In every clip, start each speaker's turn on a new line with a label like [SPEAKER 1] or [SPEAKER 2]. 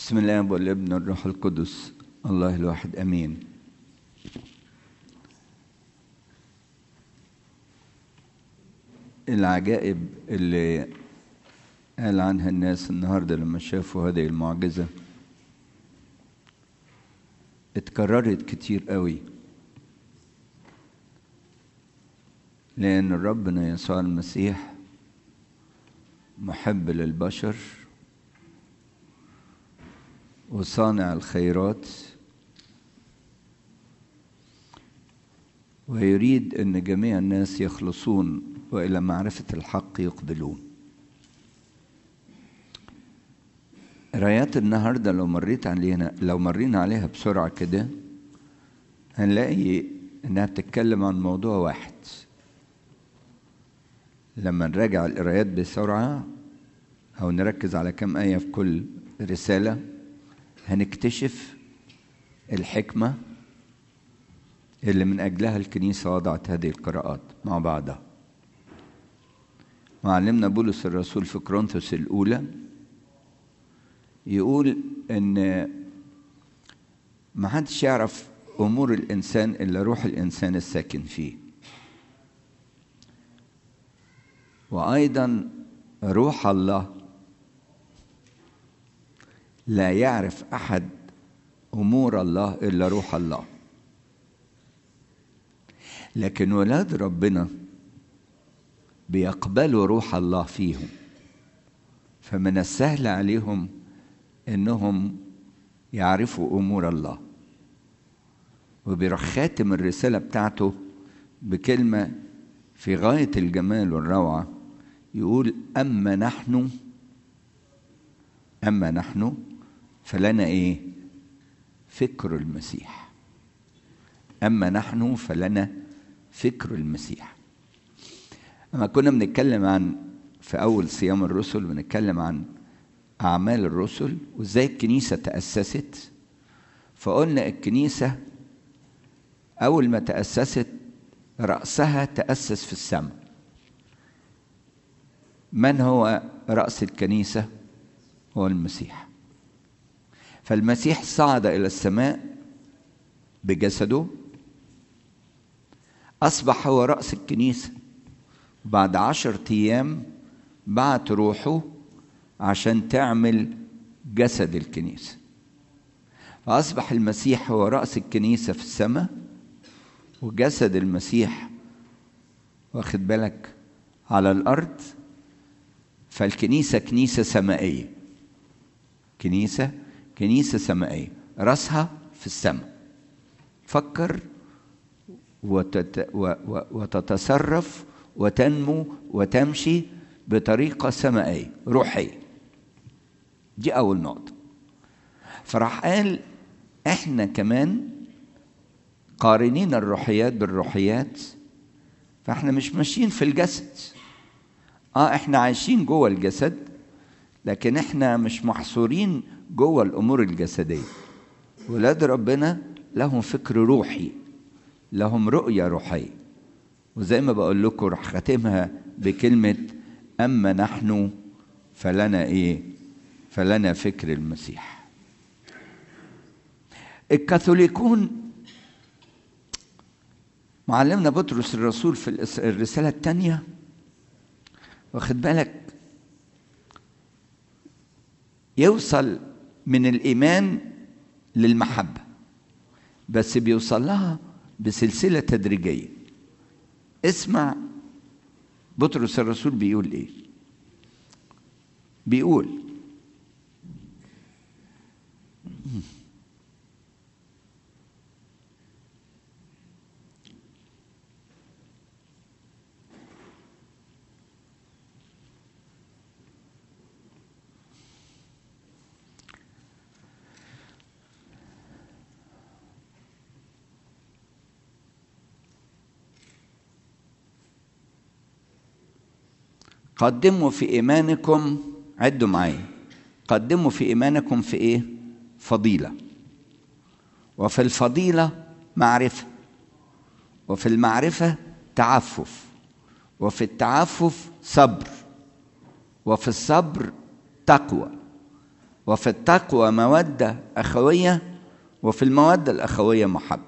[SPEAKER 1] بسم الله والابن والروح القدس الله الواحد امين العجائب اللي قال عنها الناس النهارده لما شافوا هذه المعجزه اتكررت كتير قوي لان ربنا يسوع المسيح محب للبشر وصانع الخيرات ويريد ان جميع الناس يخلصون والى معرفه الحق يقبلون رايات النهارده لو مريت علينا لو مرينا عليها بسرعه كده هنلاقي انها بتتكلم عن موضوع واحد لما نراجع القرايات بسرعه او نركز على كم ايه في كل رساله هنكتشف الحكمه اللي من اجلها الكنيسه وضعت هذه القراءات مع بعضها معلمنا بولس الرسول في كورنثوس الاولى يقول ان ما حدش يعرف امور الانسان الا روح الانسان الساكن فيه وايضا روح الله لا يعرف احد امور الله الا روح الله لكن ولاد ربنا بيقبلوا روح الله فيهم فمن السهل عليهم انهم يعرفوا امور الله وبيروح خاتم الرساله بتاعته بكلمه في غايه الجمال والروعه يقول اما نحن اما نحن فلنا ايه فكر المسيح اما نحن فلنا فكر المسيح اما كنا بنتكلم عن في اول صيام الرسل بنتكلم عن اعمال الرسل وازاي الكنيسه تاسست فقلنا الكنيسه اول ما تاسست راسها تاسس في السماء من هو راس الكنيسه هو المسيح فالمسيح صعد الى السماء بجسده اصبح هو راس الكنيسه بعد عشرة ايام بعت روحه عشان تعمل جسد الكنيسه فاصبح المسيح هو راس الكنيسه في السماء وجسد المسيح واخد بالك على الارض فالكنيسه كنيسه سمائيه كنيسه كنيسه سمائيه راسها في السماء فكر وتت وتتصرف وتنمو وتمشي بطريقة سمائية روحية دي أول نقطة فراح قال إحنا كمان قارنين الروحيات بالروحيات فإحنا مش ماشيين في الجسد آه إحنا عايشين جوه الجسد لكن إحنا مش محصورين جوه الأمور الجسدية ولاد ربنا لهم فكر روحي لهم رؤية روحية وزي ما بقول لكم راح خاتمها بكلمة أما نحن فلنا إيه؟ فلنا فكر المسيح. الكاثوليكون معلمنا بطرس الرسول في الرسالة الثانية واخد بالك يوصل من الإيمان للمحبة بس بيوصل لها بسلسلة تدريجية اسمع بطرس الرسول بيقول ايه بيقول قدموا في ايمانكم عدوا معايا قدموا في ايمانكم في ايه فضيله وفي الفضيله معرفه وفي المعرفه تعفف وفي التعفف صبر وفي الصبر تقوى وفي التقوى مودة أخوية وفي المودة الأخوية محبة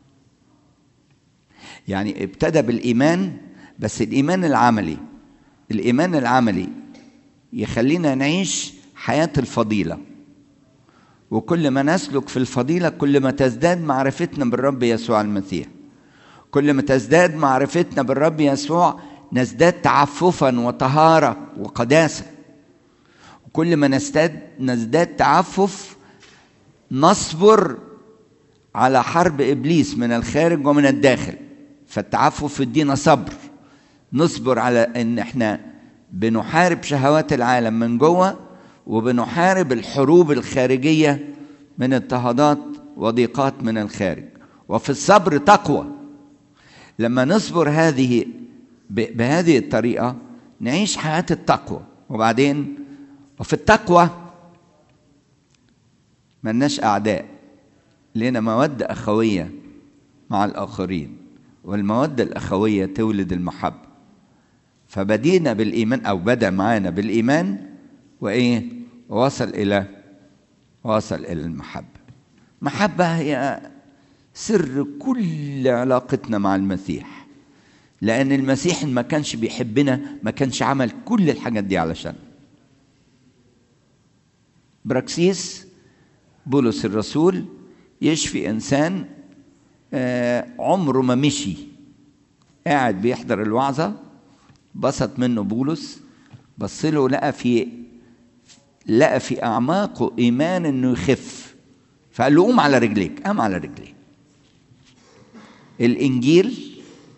[SPEAKER 1] يعني ابتدى بالإيمان بس الإيمان العملي الإيمان العملي يخلينا نعيش حياة الفضيلة وكل ما نسلك في الفضيلة كل ما تزداد معرفتنا بالرب يسوع المسيح كل ما تزداد معرفتنا بالرب يسوع نزداد تعففا وطهارة وقداسة كل ما نزداد نزداد تعفف نصبر على حرب ابليس من الخارج ومن الداخل فالتعفف يدينا صبر نصبر على ان احنا بنحارب شهوات العالم من جوه وبنحارب الحروب الخارجيه من اضطهادات وضيقات من الخارج وفي الصبر تقوى لما نصبر هذه بهذه الطريقه نعيش حياه التقوى وبعدين وفي التقوى ملناش أعداء لنا مودة أخوية مع الآخرين والمودة الأخوية تولد المحبة فبدينا بالإيمان أو بدأ معانا بالإيمان وإيه وصل إلى وصل إلى المحبة محبة هي سر كل علاقتنا مع المسيح لأن المسيح ما كانش بيحبنا ما كانش عمل كل الحاجات دي علشان براكسيس بولس الرسول يشفي انسان عمره ما مشي قاعد بيحضر الوعظه بسط منه بولس بص له لقى في لقى في اعماقه ايمان انه يخف فقال له قوم على رجليك قام على رجليه الانجيل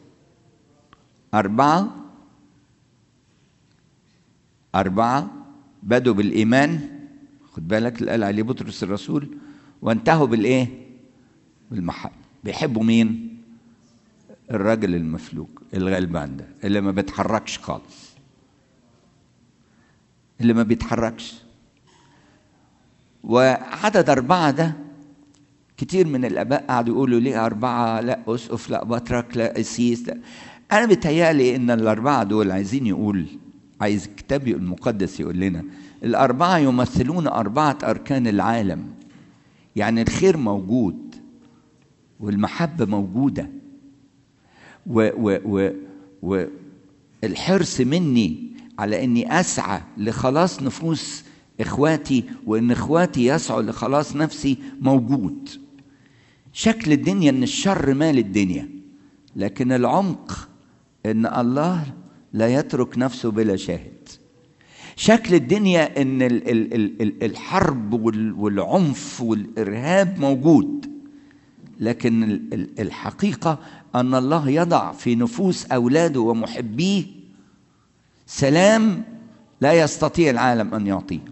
[SPEAKER 1] اربعه اربعه بدوا بالايمان خد بالك اللي قال عليه بطرس الرسول وانتهوا بالايه بالمحبه بيحبوا مين الراجل المفلوج الغلبان ده اللي ما بيتحركش خالص اللي ما بيتحركش وعدد أربعة ده كتير من الآباء قعدوا يقولوا ليه أربعة لا أسقف لا بطرك لا قسيس لا أنا بتهيألي إن الأربعة دول عايزين يقول عايز الكتاب المقدس يقول لنا الأربعة يمثلون أربعة أركان العالم يعني الخير موجود والمحبة موجودة و و و والحرص مني على إني أسعى لخلاص نفوس إخواتي وإن إخواتي يسعوا لخلاص نفسي موجود شكل الدنيا إن الشر مال الدنيا لكن العمق إن الله لا يترك نفسه بلا شاهد شكل الدنيا ان الحرب والعنف والارهاب موجود لكن الحقيقه ان الله يضع في نفوس اولاده ومحبيه سلام لا يستطيع العالم ان يعطيه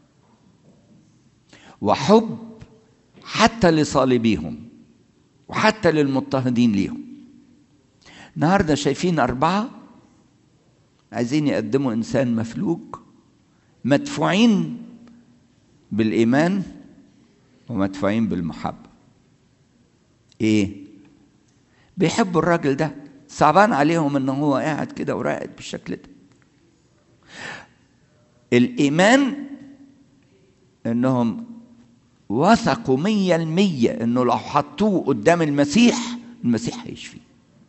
[SPEAKER 1] وحب حتى لصالبيهم وحتى للمضطهدين ليهم النهارده شايفين اربعه عايزين يقدموا انسان مفلوج مدفوعين بالايمان ومدفوعين بالمحبه ايه بيحبوا الراجل ده صعبان عليهم ان هو قاعد كده وراقد بالشكل ده الايمان انهم وثقوا مية المية انه لو حطوه قدام المسيح المسيح هيشفيه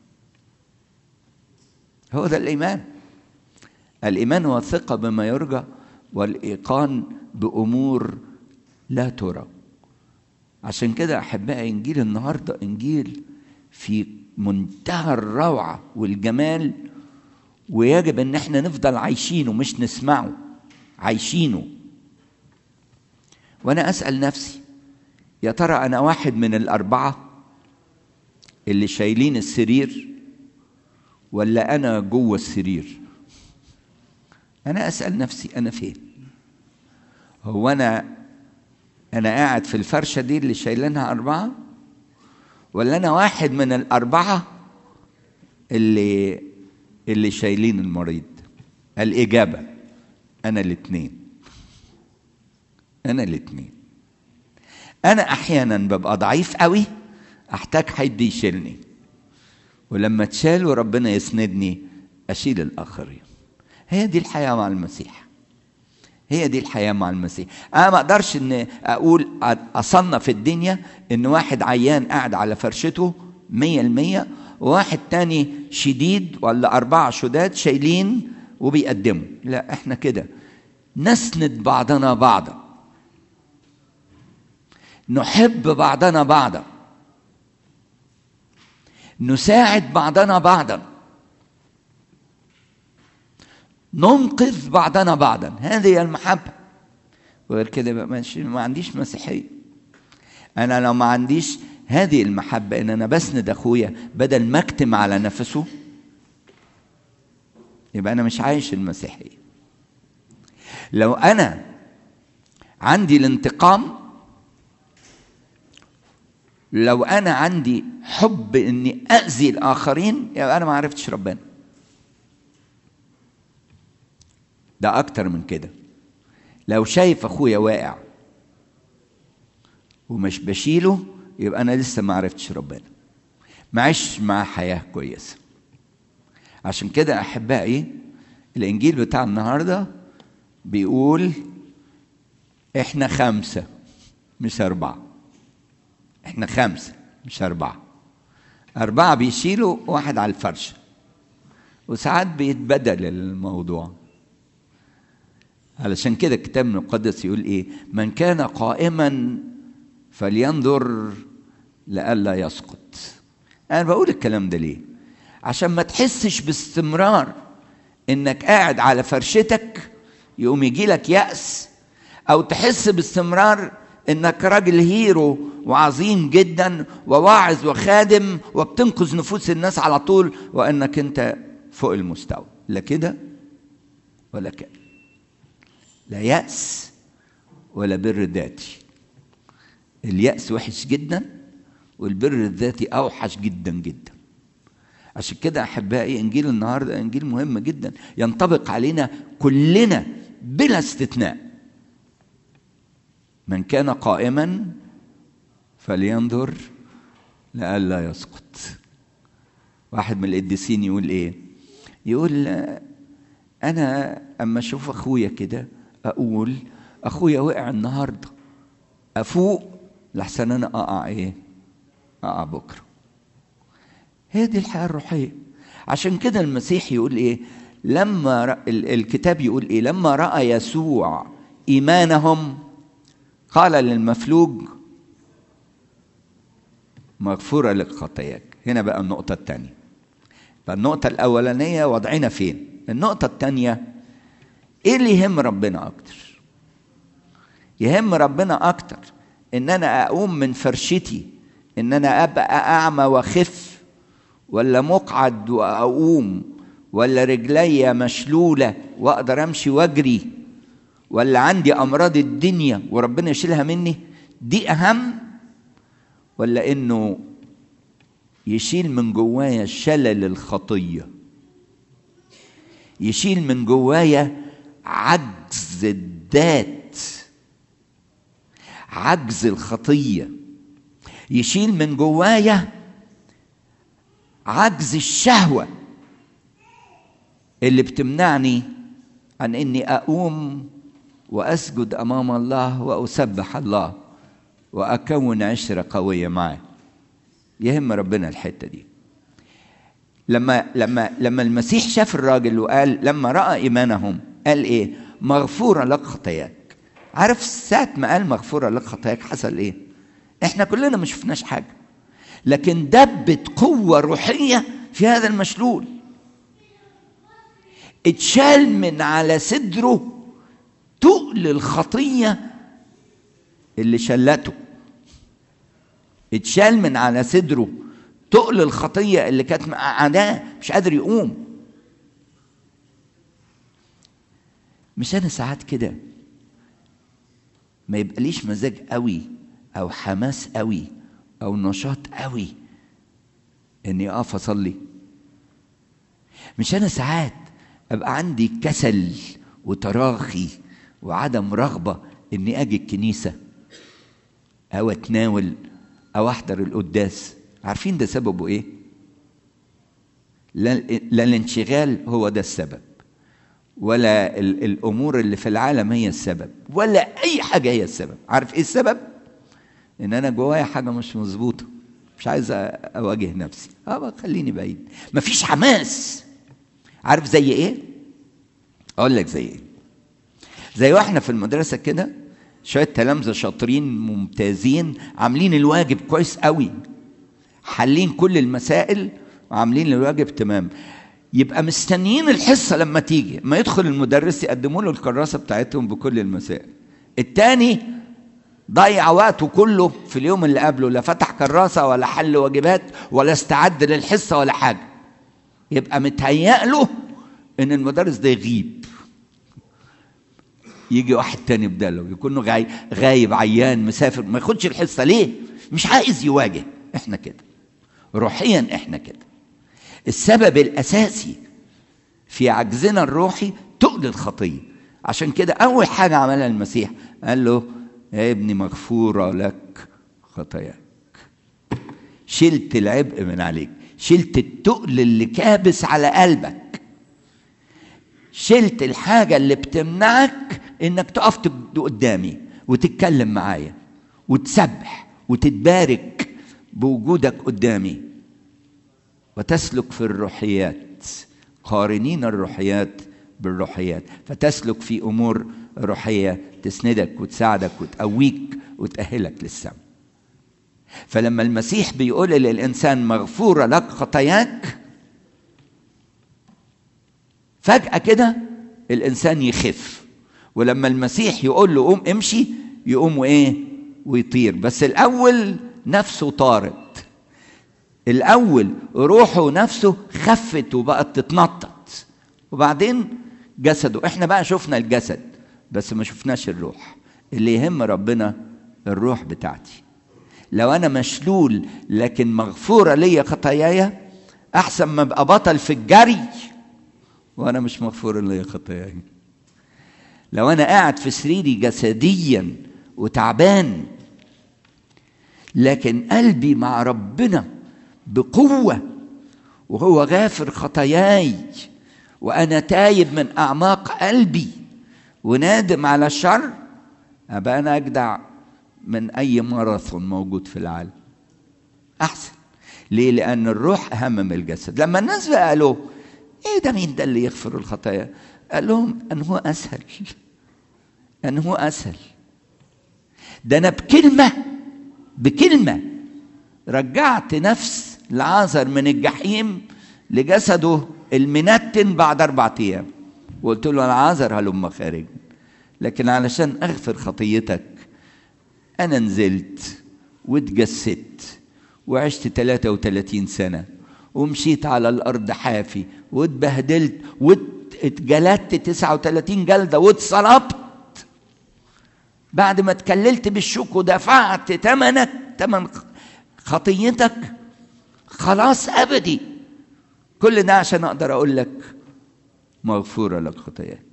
[SPEAKER 1] هو ده الايمان الايمان هو الثقه بما يرجى والايقان بامور لا ترى عشان كده احبائي انجيل النهارده انجيل في منتهى الروعه والجمال ويجب ان احنا نفضل عايشينه مش نسمعه عايشينه وانا اسال نفسي يا ترى انا واحد من الاربعه اللي شايلين السرير ولا انا جوه السرير انا اسال نفسي انا فين هو انا انا قاعد في الفرشه دي اللي شايلينها اربعه ولا انا واحد من الاربعه اللي اللي شايلين المريض الاجابه انا الاثنين انا الاثنين انا احيانا ببقى ضعيف قوي احتاج حد يشيلني ولما اتشال وربنا يسندني اشيل الاخرين هي دي الحياه مع المسيح هي دي الحياة مع المسيح أنا ما أقدرش إن أقول أصنف الدنيا إن واحد عيان قاعد على فرشته مية المية وواحد تاني شديد ولا أربعة شداد شايلين وبيقدموا لا إحنا كده نسند بعضنا بعضا نحب بعضنا بعضا نساعد بعضنا بعضا ننقذ بعضنا بعضا هذه المحبة وغير كده بقى ما عنديش مسيحية أنا لو ما عنديش هذه المحبة إن أنا بسند أخويا بدل ما أكتم على نفسه يبقى أنا مش عايش المسيحية لو أنا عندي الانتقام لو أنا عندي حب إني أذي الآخرين يبقى أنا ما عرفتش ربنا ده أكتر من كده لو شايف أخويا واقع ومش بشيله يبقى أنا لسه ما عرفتش ربنا معيش مع حياة كويسة عشان كده أحبائي الإنجيل بتاع النهاردة بيقول إحنا خمسة مش أربعة إحنا خمسة مش أربعة أربعة بيشيلوا واحد على الفرشة وساعات بيتبدل الموضوع علشان كده الكتاب المقدس يقول ايه من كان قائما فلينظر لئلا يسقط انا بقول الكلام ده ليه عشان ما تحسش باستمرار انك قاعد على فرشتك يقوم يجي لك يأس او تحس باستمرار انك راجل هيرو وعظيم جدا وواعظ وخادم وبتنقذ نفوس الناس على طول وانك انت فوق المستوى لا كده ولا كده لا يأس ولا بر ذاتي اليأس وحش جدا والبر الذاتي أوحش جدا جدا عشان كده أحبائي إنجيل النهاردة إنجيل مهم جدا ينطبق علينا كلنا بلا استثناء من كان قائما فلينظر لئلا يسقط واحد من القديسين يقول ايه يقول انا اما اشوف اخويا كده اقول اخويا وقع النهارده افوق لحسن انا اقع ايه اقع بكره هي دي الحياه الروحيه عشان كده المسيح يقول ايه لما رأ... الكتاب يقول ايه لما راى يسوع ايمانهم قال للمفلوج مغفوره لك خطاياك هنا بقى النقطه الثانيه فالنقطه الاولانيه وضعنا فين النقطه الثانيه ايه اللي يهم ربنا اكتر يهم ربنا اكتر ان انا اقوم من فرشتي ان انا ابقى اعمى واخف ولا مقعد واقوم ولا رجليا مشلوله واقدر امشي واجري ولا عندي امراض الدنيا وربنا يشيلها مني دي اهم ولا انه يشيل من جوايا شلل الخطيه يشيل من جوايا عجز الذات عجز الخطيه يشيل من جوايا عجز الشهوه اللي بتمنعني عن اني اقوم واسجد امام الله واسبح الله واكون عشره قويه معاه يهم ربنا الحته دي لما لما لما المسيح شاف الراجل وقال لما راى ايمانهم قال ايه مغفوره لك خطاياك عارف ساعه ما قال مغفوره لك خطاياك حصل ايه احنا كلنا ما شفناش حاجه لكن دبت قوه روحيه في هذا المشلول اتشال من على صدره تقل الخطيه اللي شلته اتشال من على صدره تقل الخطيه اللي كانت مقعداه مش قادر يقوم مش انا ساعات كده ما يبقاليش مزاج قوي او حماس قوي او نشاط قوي اني اقف اصلي مش انا ساعات ابقى عندي كسل وتراخي وعدم رغبه اني اجي الكنيسه او اتناول او احضر القداس عارفين ده سببه ايه لا الانشغال هو ده السبب ولا ال- الامور اللي في العالم هي السبب ولا اي حاجه هي السبب عارف ايه السبب ان انا جوايا حاجه مش مظبوطه مش عايز أ- اواجه نفسي اه بقى خليني بعيد مفيش حماس عارف زي ايه اقول لك زي ايه زي واحنا في المدرسه كده شويه تلامذه شاطرين ممتازين عاملين الواجب كويس قوي حالين كل المسائل وعاملين الواجب تمام يبقى مستنيين الحصه لما تيجي ما يدخل المدرس يقدموا له الكراسه بتاعتهم بكل المسائل التاني ضيع وقته كله في اليوم اللي قبله لا فتح كراسه ولا حل واجبات ولا استعد للحصه ولا حاجه يبقى متهيأ له ان المدرس ده يغيب يجي واحد تاني بداله يكون غاي غايب عيان مسافر ما ياخدش الحصه ليه مش عايز يواجه احنا كده روحيا احنا كده السبب الاساسي في عجزنا الروحي تقل الخطيه عشان كده اول حاجه عملها المسيح قال له يا ابني مغفوره لك خطاياك شلت العبء من عليك شلت التقل اللي كابس على قلبك شلت الحاجة اللي بتمنعك انك تقف تب- قدامي وتتكلم معايا وتسبح وتتبارك بوجودك قدامي وتسلك في الروحيات قارنين الروحيات بالروحيات فتسلك في امور روحيه تسندك وتساعدك وتقويك وتاهلك للسماء فلما المسيح بيقول للانسان مغفوره لك خطاياك فجأة كده الإنسان يخف ولما المسيح يقول له قوم امشي يقوم وإيه ويطير بس الأول نفسه طارت الأول روحه ونفسه خفت وبقت تتنطط وبعدين جسده احنا بقى شفنا الجسد بس ما شفناش الروح اللي يهم ربنا الروح بتاعتي لو انا مشلول لكن مغفوره ليا خطاياي احسن ما ابقى بطل في الجري وانا مش مغفور لي خطاياي لو انا قاعد في سريري جسديا وتعبان لكن قلبي مع ربنا بقوه وهو غافر خطاياي وانا تايب من اعماق قلبي ونادم على الشر ابقى انا اجدع من اي ماراثون موجود في العالم احسن ليه لان الروح اهم من الجسد لما الناس بقى قالوا ايه ده مين ده اللي يغفر الخطايا قال لهم ان هو اسهل ان هو اسهل ده انا بكلمه بكلمه رجعت نفس العازر من الجحيم لجسده المنتن بعد اربع ايام وقلت له العازر هلم خارج لكن علشان اغفر خطيتك انا نزلت واتجسدت وعشت 33 سنه ومشيت على الارض حافي واتبهدلت واتجلدت 39 جلده واتصلبت بعد ما اتكللت بالشوك ودفعت ثمنك ثمن خطيتك خلاص ابدي كل ده عشان اقدر اقول لك مغفوره لك خطاياك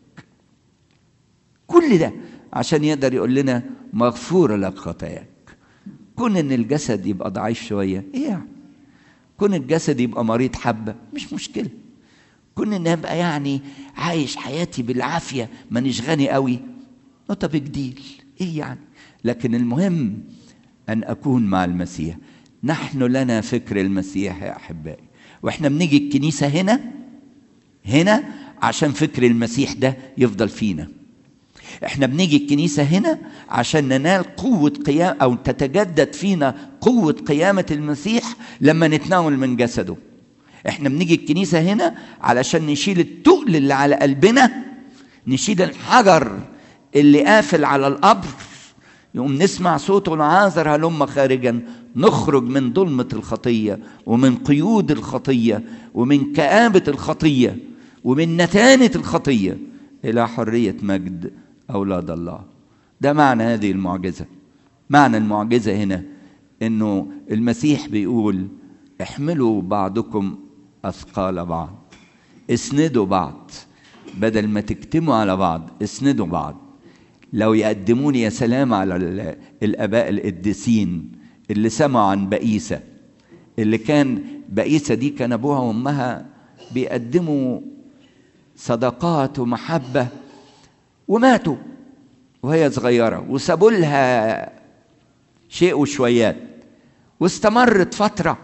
[SPEAKER 1] كل ده عشان يقدر يقول لنا مغفوره لك خطاياك كون ان الجسد يبقى ضعيف شويه ايه يعني كون الجسد يبقى مريض حبه مش مشكله كون ان ابقى يعني عايش حياتي بالعافيه مانيش غني قوي نوت بيج ديل ايه يعني لكن المهم ان اكون مع المسيح نحن لنا فكر المسيح يا احبائي واحنا بنيجي الكنيسه هنا هنا عشان فكر المسيح ده يفضل فينا احنا بنيجي الكنيسة هنا عشان ننال قوة قيام أو تتجدد فينا قوة قيامة المسيح لما نتناول من جسده احنا بنيجي الكنيسة هنا علشان نشيل التقل اللي على قلبنا نشيل الحجر اللي قافل على القبر يقوم نسمع صوته العازر هلم خارجا نخرج من ظلمة الخطية ومن قيود الخطية ومن كآبة الخطية ومن نتانة الخطية إلى حرية مجد أولاد الله ده معنى هذه المعجزة معنى المعجزة هنا إنه المسيح بيقول احملوا بعضكم أثقال بعض اسندوا بعض بدل ما تكتموا على بعض اسندوا بعض لو يقدموني يا سلام على الآباء القديسين اللي سمعوا عن بئيسة اللي كان بئيسة دي كان أبوها وأمها بيقدموا صداقات ومحبة وماتوا وهي صغيرة وسابوا لها شيء وشويات واستمرت فترة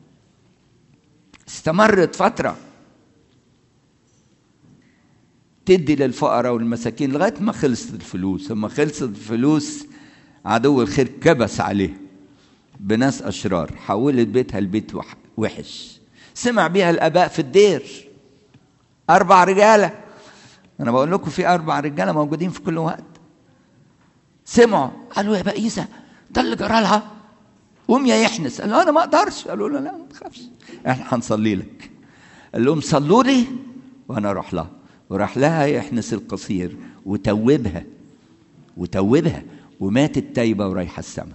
[SPEAKER 1] استمرت فترة تدي للفقراء والمساكين لغاية ما خلصت الفلوس لما خلصت الفلوس عدو الخير كبس عليه بناس أشرار حولت بيتها لبيت وحش سمع بيها الآباء في الدير أربع رجالة أنا بقول لكم في أربع رجالة موجودين في كل وقت سمعوا قالوا يا بقيسة ده اللي جرى لها قوم يا يحنس قال له أنا ما أقدرش قالوا له لا ما تخافش إحنا هنصلي لك قال لهم صلوا لي وأنا أروح لها وراح لها يحنس القصير وتوبها وتوبها وماتت تايبة ورايحة السماء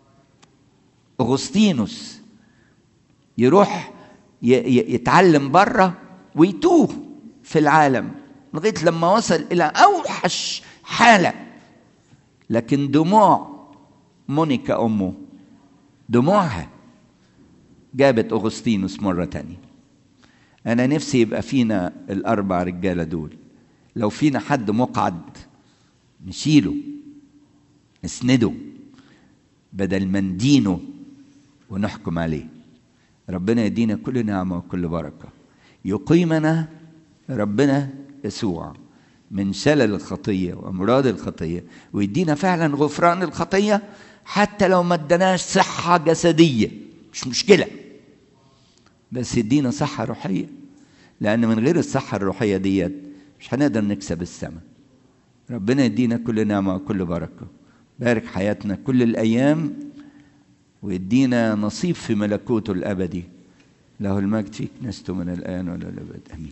[SPEAKER 1] أغسطينوس يروح يتعلم بره ويتوه في العالم لغايه لما وصل الى اوحش حاله لكن دموع مونيكا امه دموعها جابت اغسطينوس مره تانية انا نفسي يبقى فينا الاربع رجاله دول لو فينا حد مقعد نشيله نسنده بدل ما ندينه ونحكم عليه ربنا يدينا كل نعمة وكل بركة يقيمنا ربنا يسوع من شلل الخطية وأمراض الخطية ويدينا فعلا غفران الخطية حتى لو ما ادناش صحة جسدية مش مشكلة بس يدينا صحة روحية لأن من غير الصحة الروحية ديت مش هنقدر نكسب السماء ربنا يدينا كل نعمة وكل بركة بارك حياتنا كل الأيام ويدينا نصيب في ملكوته الأبدي له المجد في كنيسته من الآن وإلى الأبد آمين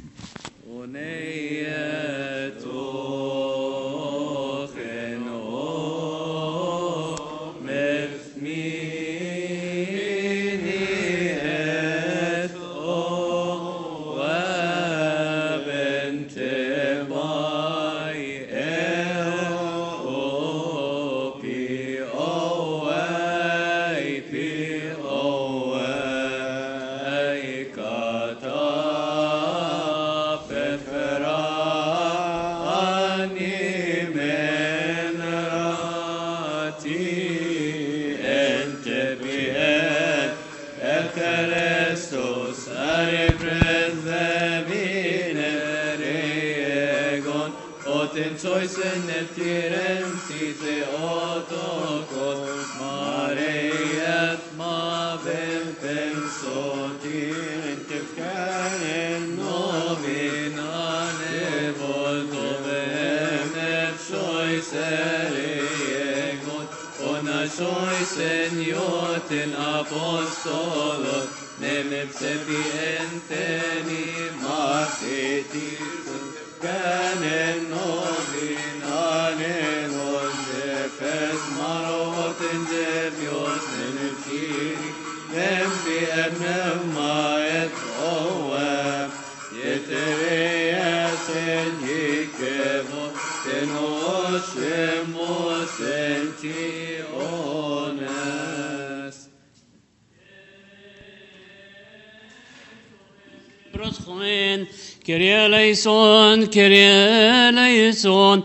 [SPEAKER 2] Kyrie eleison, Kyrie eleison,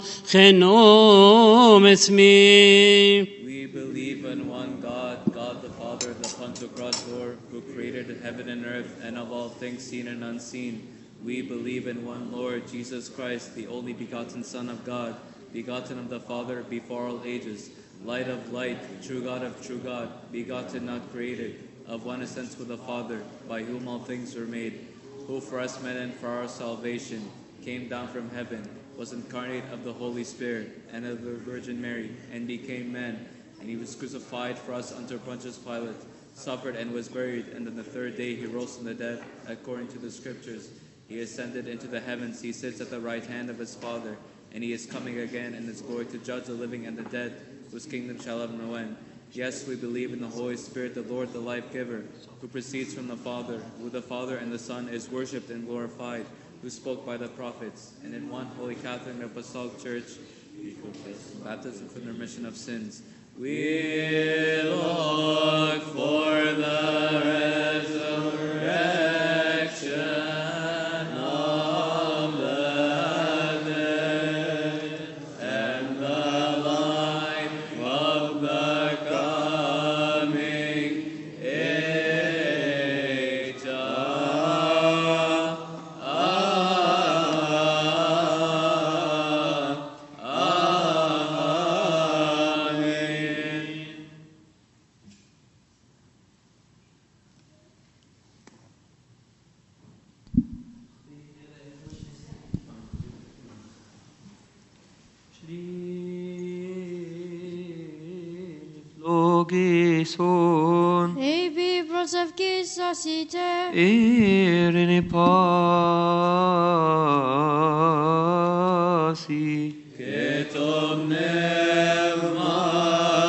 [SPEAKER 2] chenom esmi.
[SPEAKER 3] We believe in one God, God the Father, the Pantocrator, who created heaven and earth, and of all things seen and unseen. We believe in one Lord, Jesus Christ, the only begotten Son of God, begotten of the Father before all ages, light of light, true God of true God, begotten, not created, of one essence with the Father, by whom all things were made who for us men and for our salvation came down from heaven, was incarnate of the Holy Spirit and of the Virgin Mary, and became man. And he was crucified for us under Pontius Pilate, suffered and was buried, and on the third day he rose from the dead, according to the Scriptures. He ascended into the heavens, he sits at the right hand of his Father, and he is coming again in his glory to judge the living and the dead, whose kingdom shall have no end. Yes, we believe in the Holy Spirit, the Lord, the life giver, who proceeds from the Father, who the Father and the Son is worshipped and glorified, who spoke by the prophets, and in one holy Catholic and Apostolic Church, baptism for the remission of sins. We look for the resurrection of the
[SPEAKER 4] logison
[SPEAKER 5] Ebi prosevkisa site.
[SPEAKER 4] Irene pasi
[SPEAKER 3] Ketom pneuma